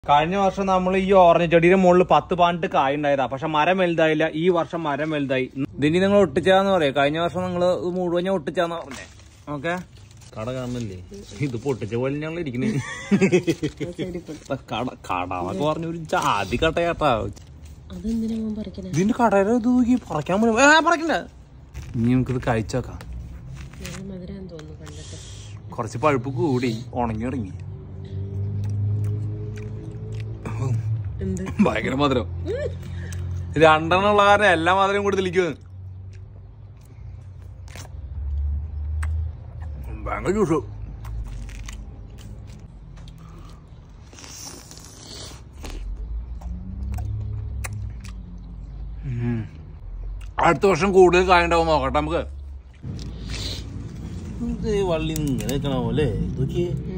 കഴിഞ്ഞ വർഷം നമ്മൾ ഈ ഓറഞ്ച് ചെടിയുടെ മുകളിൽ പത്ത് പതിനെട്ട് കായ ഉണ്ടായതാ പക്ഷെ മരം വലുതായില്ല ഈ വർഷം മരം വലുതായി ഇതിന് നിങ്ങൾ ഒട്ടിച്ചാന്ന് പറയാം കഴിഞ്ഞ വർഷം നിങ്ങൾ മുഴുവൻ ഞാൻ ഒട്ടിച്ചാന്ന് പറഞ്ഞേ ഓക്കെ കട കാണുന്നില്ലേ ഇത് പൊട്ടിച്ച പോലെ ഞങ്ങൾ ഇരിക്കുന്നത് കട കട എന്നൊക്കെ പറഞ്ഞ ഒരു ജാതി കട്ടയാട്ടാ അതെന്തിനാ മോൻ പറിക്കണേ ഇതിന്റെ കടയുടെ ഇത് നോക്കി പറിക്കാൻ പോലും ഏ പറിക്കണ്ട ഇനി നമുക്കിത് കഴിച്ചോക്കാം നല്ല മധുരം തോന്നുന്നു കണ്ടിട്ട് കുറച്ച് പഴുപ്പ് കൂടി ഉണങ്ങി ഇറങ്ങി എന്ത് ഭയങ്കര മധുരം രണ്ടെണ്ണം ഉള്ള കാരണം എല്ലാ മധുരം കൂടി തെളിക്കുന്നത് ഭയങ്കര ജ്യൂസ് അടുത്ത വർഷം കൂടുതൽ കായ ഉണ്ടാവും നോക്കട്ടെ നമുക്ക് ഇത് വള്ളി ഇങ്ങനെ വെക്കണ പോലെ ഇതൊക്കെ